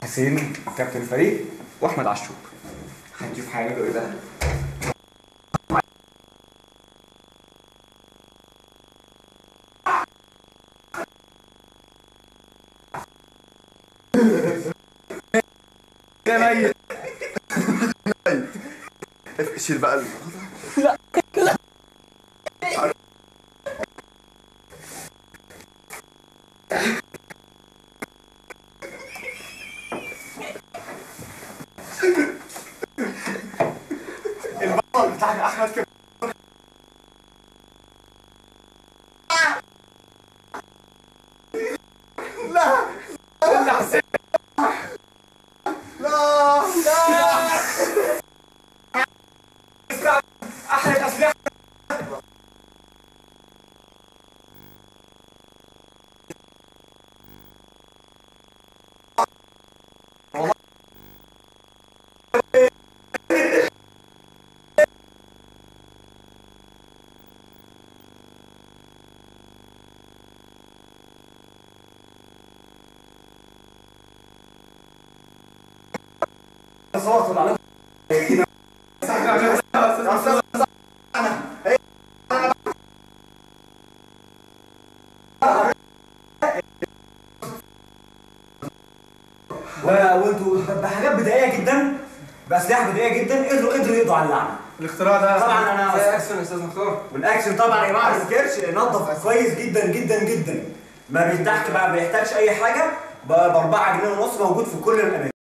حسين كابتن الفريق واحمد عشوب هنشوف هيعملوا ايه بقى يا ميت شيل بقى ال- البطل بتاعك احمد كابتن لا لا حسين لا لا احلى الاسلحه وانتوا بحاجات بدائيه جدا باسلحه بدائيه جدا قدروا قدروا يقضوا على اللعنه الاختراع ده طبعا زي انا اكسون يا استاذ مختار والاكشن طبعا يا جماعه ما تنكرش نظف كويس جدا جدا جدا ما بيحتاجش بقى ما بيحتاجش اي حاجه ب 4 جنيه ونص موجود في كل الاماكن